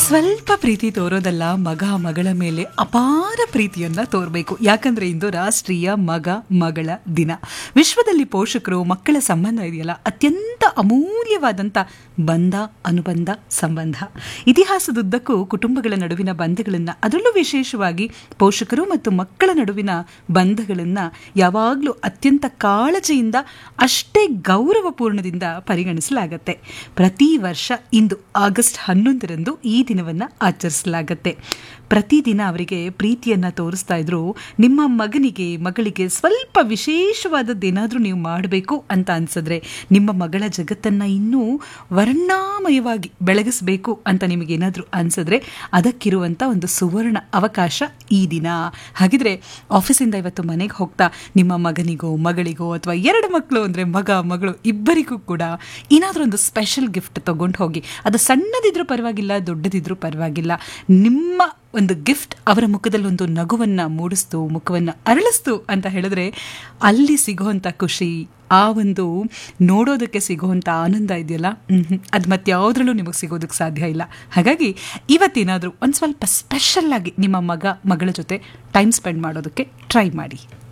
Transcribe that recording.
ಸ್ವಲ್ಪ ಪ್ರೀತಿ ತೋರೋದಲ್ಲ ಮಗ ಮಗಳ ಮೇಲೆ ಅಪಾರ ಪ್ರೀತಿಯನ್ನ ತೋರಬೇಕು ಯಾಕಂದ್ರೆ ಇಂದು ರಾಷ್ಟ್ರೀಯ ಮಗ ಮಗಳ ದಿನ ವಿಶ್ವದಲ್ಲಿ ಪೋಷಕರು ಮಕ್ಕಳ ಸಂಬಂಧ ಇದೆಯಲ್ಲ ಅತ್ಯಂತ ಅಮೂಲ್ಯವಾದಂಥ ಬಂಧ ಅನುಬಂಧ ಸಂಬಂಧ ಇತಿಹಾಸದುದ್ದಕ್ಕೂ ಕುಟುಂಬಗಳ ನಡುವಿನ ಬಂಧಗಳನ್ನು ಅದರಲ್ಲೂ ವಿಶೇಷವಾಗಿ ಪೋಷಕರು ಮತ್ತು ಮಕ್ಕಳ ನಡುವಿನ ಬಂಧಗಳನ್ನು ಯಾವಾಗಲೂ ಅತ್ಯಂತ ಕಾಳಜಿಯಿಂದ ಅಷ್ಟೇ ಗೌರವಪೂರ್ಣದಿಂದ ಪರಿಗಣಿಸಲಾಗತ್ತೆ ಪ್ರತಿ ವರ್ಷ ಇಂದು ಆಗಸ್ಟ್ ಹನ್ನೊಂದರಂದು ಈ ದಿನವನ್ನು ಆಚರಿಸಲಾಗತ್ತೆ ಪ್ರತಿದಿನ ಅವರಿಗೆ ಪ್ರೀತಿಯನ್ನು ತೋರಿಸ್ತಾ ಇದ್ರು ನಿಮ್ಮ ಮಗನಿಗೆ ಮಗಳಿಗೆ ಸ್ವಲ್ಪ ವಿಶೇಷವಾದದ್ದೇನಾದರೂ ನೀವು ಮಾಡಬೇಕು ಅಂತ ಅನ್ಸಿದ್ರೆ ನಿಮ್ಮ ಮಗಳ ಜಗತ್ತನ್ನು ಇನ್ನೂ ವರ್ಣಾಮಯವಾಗಿ ಬೆಳಗಿಸಬೇಕು ಅಂತ ನಿಮಗೇನಾದರೂ ಅನ್ಸಿದ್ರೆ ಅದಕ್ಕಿರುವಂಥ ಒಂದು ಸುವರ್ಣ ಅವಕಾಶ ಈ ದಿನ ಹಾಗಿದ್ರೆ ಆಫೀಸಿಂದ ಇವತ್ತು ಮನೆಗೆ ಹೋಗ್ತಾ ನಿಮ್ಮ ಮಗನಿಗೋ ಮಗಳಿಗೋ ಅಥವಾ ಎರಡು ಮಕ್ಕಳು ಅಂದರೆ ಮಗ ಮಗಳು ಇಬ್ಬರಿಗೂ ಕೂಡ ಏನಾದರೂ ಒಂದು ಸ್ಪೆಷಲ್ ಗಿಫ್ಟ್ ತಗೊಂಡು ಹೋಗಿ ಅದು ಸಣ್ಣದಿದ್ರೂ ಪರವಾಗಿಲ್ಲ ದೊಡ್ಡದಿದ್ರೂ ಪರವಾಗಿಲ್ಲ ನಿಮ್ಮ ಒಂದು ಗಿಫ್ಟ್ ಅವರ ಮುಖದಲ್ಲಿ ಒಂದು ನಗುವನ್ನು ಮೂಡಿಸ್ತು ಮುಖವನ್ನು ಅರಳಿಸ್ತು ಅಂತ ಹೇಳಿದ್ರೆ ಅಲ್ಲಿ ಸಿಗುವಂಥ ಖುಷಿ ಆ ಒಂದು ನೋಡೋದಕ್ಕೆ ಸಿಗುವಂಥ ಆನಂದ ಇದೆಯಲ್ಲ ಅದು ಮತ್ತೆ ಯಾವುದ್ರಲ್ಲೂ ನಿಮಗೆ ಸಿಗೋದಕ್ಕೆ ಸಾಧ್ಯ ಇಲ್ಲ ಹಾಗಾಗಿ ಇವತ್ತೇನಾದರೂ ಒಂದು ಸ್ವಲ್ಪ ಸ್ಪೆಷಲ್ ಆಗಿ ನಿಮ್ಮ ಮಗ ಮಗಳ ಜೊತೆ ಟೈಮ್ ಸ್ಪೆಂಡ್ ಮಾಡೋದಕ್ಕೆ ಟ್ರೈ ಮಾಡಿ